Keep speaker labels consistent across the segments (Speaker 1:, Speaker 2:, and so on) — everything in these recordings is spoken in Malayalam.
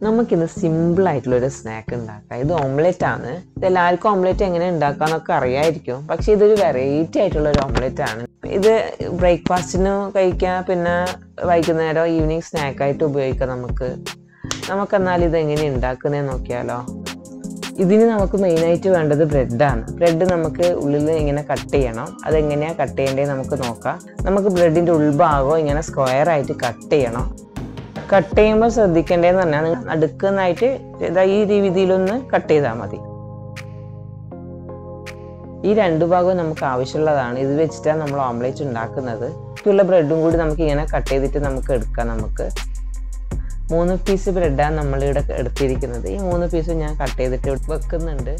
Speaker 1: നമുക്കിന്ന് സിമ്പിൾ ആയിട്ടുള്ള ഒരു സ്നാക്ക് ഉണ്ടാക്കാം ഇത് ഓംലെറ്റ് ആണ് ഇത് എല്ലാവർക്കും ഓംലെറ്റ് എങ്ങനെ ഉണ്ടാക്കാന്നൊക്കെ അറിയായിരിക്കും പക്ഷെ ഇതൊരു വെറൈറ്റി ആയിട്ടുള്ള ഒരു ഓംലെറ്റ് ആണ് ഇത് ബ്രേക്ക്ഫാസ്റ്റിന് കഴിക്കാം പിന്നെ വൈകുന്നേരം ഈവനിങ് സ്നാക്കായിട്ട് ഉപയോഗിക്കാം നമുക്ക് നമുക്കെന്നാൽ ഇത് എങ്ങനെ ഉണ്ടാക്കുന്നതെന്ന് നോക്കിയാലോ ഇതിന് നമുക്ക് മെയിനായിട്ട് വേണ്ടത് ബ്രെഡാണ് ബ്രെഡ് നമുക്ക് ഉള്ളിൽ ഇങ്ങനെ കട്ട് ചെയ്യണം അതെങ്ങനെയാണ് കട്ട് ചെയ്യേണ്ടത് നമുക്ക് നോക്കാം നമുക്ക് ബ്രെഡിൻ്റെ ഉൾഭാഗം ഇങ്ങനെ സ്ക്വയർ ആയിട്ട് കട്ട് ചെയ്യണം കട്ട് ചെയ്യുമ്പോൾ ശ്രദ്ധിക്കേണ്ടതെന്ന് പറഞ്ഞാൽ നിങ്ങൾ അടുക്കുന്നായിട്ട് ഇതാ ഈ രീതിയിലൊന്ന് കട്ട് ചെയ്താൽ മതി ഈ രണ്ട് ഭാഗവും നമുക്ക് ആവശ്യമുള്ളതാണ് ഇത് വെച്ചിട്ടാണ് നമ്മൾ ഓംലേറ്റ് ഉണ്ടാക്കുന്നത് ബാക്കിയുള്ള ബ്രെഡും കൂടി നമുക്ക് ഇങ്ങനെ കട്ട് ചെയ്തിട്ട് നമുക്ക് എടുക്കാം നമുക്ക് മൂന്ന് പീസ് ബ്രെഡാണ് നമ്മളിവിടെ എടുത്തിരിക്കുന്നത് ഈ മൂന്ന് പീസ് ഞാൻ കട്ട് ചെയ്തിട്ട് വെക്കുന്നുണ്ട്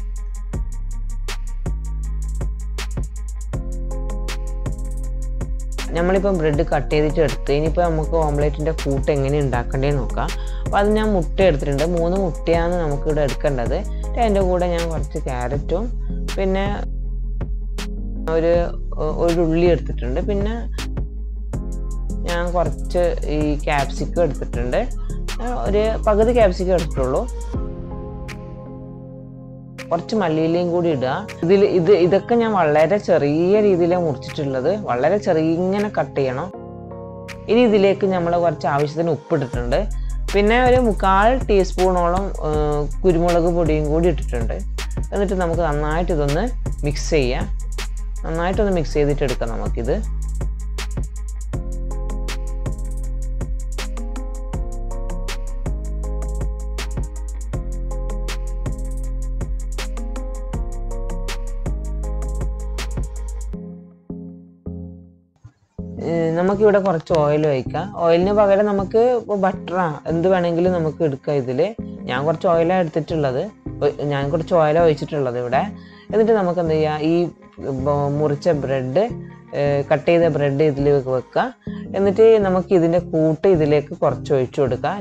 Speaker 1: നമ്മളിപ്പം ബ്രെഡ് കട്ട് ചെയ്തിട്ട് എടുത്ത് ഇനിയിപ്പോൾ നമുക്ക് ഓംലേറ്റിൻ്റെ കൂട്ട് എങ്ങനെ ഉണ്ടാക്കേണ്ടതെന്ന് നോക്കാം അപ്പോൾ അത് ഞാൻ മുട്ട എടുത്തിട്ടുണ്ട് മൂന്ന് മുട്ടയാണ് നമുക്കിവിടെ എടുക്കേണ്ടത് അതിൻ്റെ കൂടെ ഞാൻ കുറച്ച് ക്യാരറ്റും പിന്നെ ഒരു ഒരു ഉള്ളി എടുത്തിട്ടുണ്ട് പിന്നെ ഞാൻ കുറച്ച് ഈ ക്യാപ്സിക്കം എടുത്തിട്ടുണ്ട് ഒരു പകുതി ക്യാപ്സിക്കം എടുത്തിട്ടുള്ളൂ കുറച്ച് മല്ലിയിലയും കൂടി ഇടുക ഇതിൽ ഇത് ഇതൊക്കെ ഞാൻ വളരെ ചെറിയ രീതിയിലാണ് മുറിച്ചിട്ടുള്ളത് വളരെ ചെറിയ ഇങ്ങനെ കട്ട് ചെയ്യണം ഇനി ഇതിലേക്ക് നമ്മൾ കുറച്ച് ആവശ്യത്തിന് ഉപ്പിട്ടിട്ടുണ്ട് പിന്നെ ഒരു മുക്കാൽ ടീസ്പൂണോളം കുരുമുളക് പൊടിയും കൂടി ഇട്ടിട്ടുണ്ട് എന്നിട്ട് നമുക്ക് നന്നായിട്ട് ഇതൊന്ന് മിക്സ് ചെയ്യാം നന്നായിട്ടൊന്ന് മിക്സ് ചെയ്തിട്ട് എടുക്കാം നമുക്കിത് നമുക്കിവിടെ കുറച്ച് ഓയിൽ ഒഴിക്കാം ഓയിലിന് പകരം നമുക്ക് ഇപ്പോൾ ബട്ടറാ എന്ത് വേണമെങ്കിലും നമുക്ക് എടുക്കാം ഇതിൽ ഞാൻ കുറച്ച് ഓയിലാണ് എടുത്തിട്ടുള്ളത് ഞാൻ കുറച്ച് ഓയിലാണ് ഒഴിച്ചിട്ടുള്ളത് ഇവിടെ എന്നിട്ട് നമുക്ക് എന്ത് ചെയ്യാം ഈ മുറിച്ച ബ്രെഡ് കട്ട് ചെയ്ത ബ്രെഡ് ഇതിലേക്ക് വെക്കുക എന്നിട്ട് നമുക്ക് ഇതിൻ്റെ കൂട്ട് ഇതിലേക്ക് കുറച്ച് ഒഴിച്ചു കൊടുക്കാം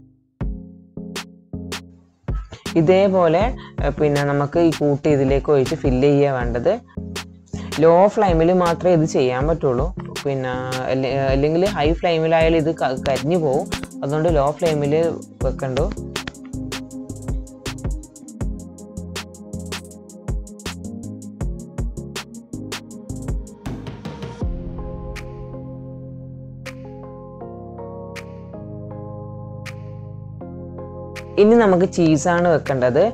Speaker 1: ഇതേപോലെ പിന്നെ നമുക്ക് ഈ കൂട്ട് ഇതിലേക്ക് ഒഴിച്ച് ഫില്ല് ചെയ്യുക വേണ്ടത് ലോ ഫ്ലെയിമിൽ മാത്രമേ ഇത് ചെയ്യാൻ പറ്റുള്ളൂ പിന്നെ അല്ലെങ്കിൽ ഹൈ ഫ്ലെയിമിലായാലും ഇത് കരിഞ്ഞു പോകും അതുകൊണ്ട് ലോ ഫ്ലെയിമിൽ വെക്കണ്ടു ഇനി നമുക്ക് ചീസാണ് വെക്കേണ്ടത്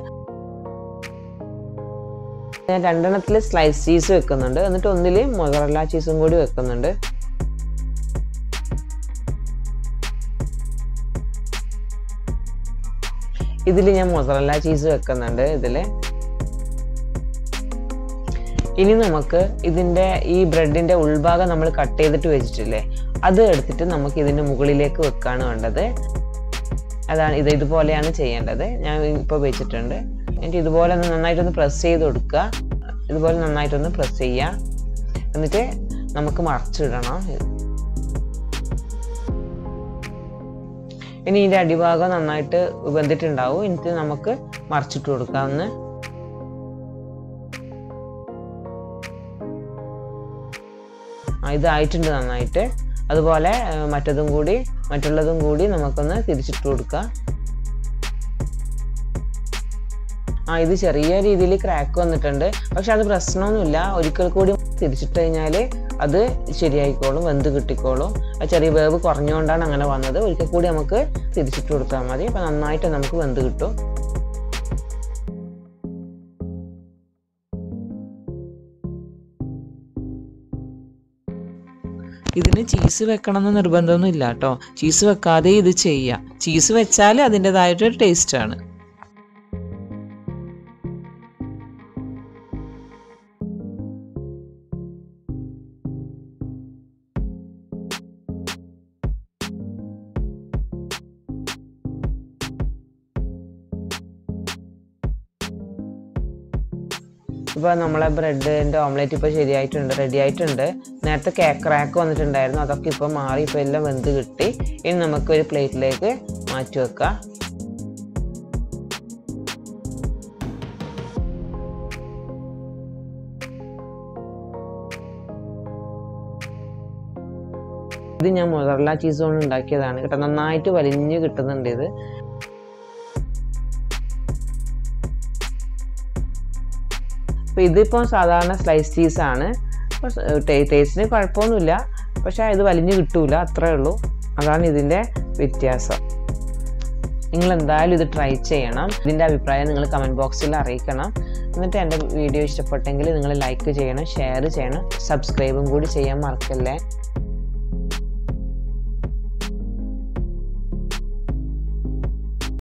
Speaker 1: ഞാൻ രണ്ടെണ്ണത്തിൽ സ്ലൈസ് ചീസ് വെക്കുന്നുണ്ട് എന്നിട്ട് ഒന്നിൽ മൊസറല്ല ചീസും കൂടി വെക്കുന്നുണ്ട് ഇതിൽ ഞാൻ മൊസറല്ല ചീസ് വെക്കുന്നുണ്ട് ഇതിൽ ഇനി നമുക്ക് ഇതിൻ്റെ ഈ ബ്രെഡിൻ്റെ ഉൾഭാഗം നമ്മൾ കട്ട് ചെയ്തിട്ട് വെച്ചിട്ടില്ലേ അത് എടുത്തിട്ട് നമുക്ക് ഇതിൻ്റെ മുകളിലേക്ക് വെക്കാണ് വേണ്ടത് അതാണ് ഇത് ഇതുപോലെയാണ് ചെയ്യേണ്ടത് ഞാൻ ഇപ്പോൾ വെച്ചിട്ടുണ്ട് എന്നിട്ട് ഇതുപോലെ ഒന്ന് നന്നായിട്ടൊന്ന് പ്രസ് ചെയ്ത് കൊടുക്കുക ഇതുപോലെ നന്നായിട്ടൊന്ന് പ്രസ് ചെയ്യുക എന്നിട്ട് നമുക്ക് മറച്ചിടണം ഇനി ഇതിൻ്റെ അടിഭാഗം നന്നായിട്ട് വെന്തിട്ടുണ്ടാവും എന്നിട്ട് നമുക്ക് മറിച്ചിട്ട് കൊടുക്കാമെന്ന് ഇതായിട്ടുണ്ട് നന്നായിട്ട് അതുപോലെ മറ്റതും കൂടി മറ്റുള്ളതും കൂടി നമുക്കൊന്ന് തിരിച്ചിട്ട് കൊടുക്കാം ആ ഇത് ചെറിയ രീതിയിൽ ക്രാക്ക് വന്നിട്ടുണ്ട് പക്ഷെ അത് പ്രശ്നമൊന്നുമില്ല ഒരിക്കൽ കൂടി തിരിച്ചിട്ട് കഴിഞ്ഞാൽ അത് ശരിയായിക്കോളും വെന്ത് കിട്ടിക്കോളും ആ ചെറിയ വേവ് കുറഞ്ഞുകൊണ്ടാണ് അങ്ങനെ വന്നത് ഒരിക്കൽ കൂടി നമുക്ക് തിരിച്ചിട്ട് കൊടുത്താൽ മതി അപ്പം നന്നായിട്ട് നമുക്ക് വെന്ത് കിട്ടും ഇതിന് ചീസ് വെക്കണം എന്ന് നിർബന്ധമൊന്നും ഇല്ല കേട്ടോ ചീസ് വെക്കാതെ ഇത് ചെയ്യാം ചീസ് വെച്ചാൽ അതിൻ്റെതായിട്ടൊരു ടേസ്റ്റാണ് ഇപ്പോൾ നമ്മളെ ബ്രെഡിൻ്റെ ഓംലേറ്റ് ഇപ്പോൾ ശരിയായിട്ടുണ്ട് റെഡി ആയിട്ടുണ്ട് നേരത്തെ കേക്ക് ക്രാക്ക് വന്നിട്ടുണ്ടായിരുന്നു അതൊക്കെ ഇപ്പോൾ മാറി ഇപ്പോൾ എല്ലാം വെന്ത് കിട്ടി ഇനി നമുക്ക് ഒരു പ്ലേറ്റിലേക്ക് മാറ്റി വെക്കാം ഇത് ഞാൻ മൊസറല്ല ചീസ് കൊണ്ട് ഉണ്ടാക്കിയതാണ് കേട്ടോ നന്നായിട്ട് വലിഞ്ഞ് കിട്ടുന്നുണ്ട് ഇത് അപ്പോൾ ഇതിപ്പോൾ സാധാരണ സ്ലൈസ് ചീസാണ് ടേസ്റ്റിന് കുഴപ്പമൊന്നുമില്ല പക്ഷേ ഇത് വലിഞ്ഞ് കിട്ടൂല അത്രേ ഉള്ളൂ അതാണ് ഇതിൻ്റെ വ്യത്യാസം നിങ്ങൾ എന്തായാലും ഇത് ട്രൈ ചെയ്യണം ഇതിൻ്റെ അഭിപ്രായം നിങ്ങൾ കമൻറ്റ് ബോക്സിൽ അറിയിക്കണം എന്നിട്ട് എൻ്റെ വീഡിയോ ഇഷ്ടപ്പെട്ടെങ്കിൽ നിങ്ങൾ ലൈക്ക് ചെയ്യണം ഷെയർ ചെയ്യണം സബ്സ്ക്രൈബും കൂടി ചെയ്യാൻ മറക്കല്ലേ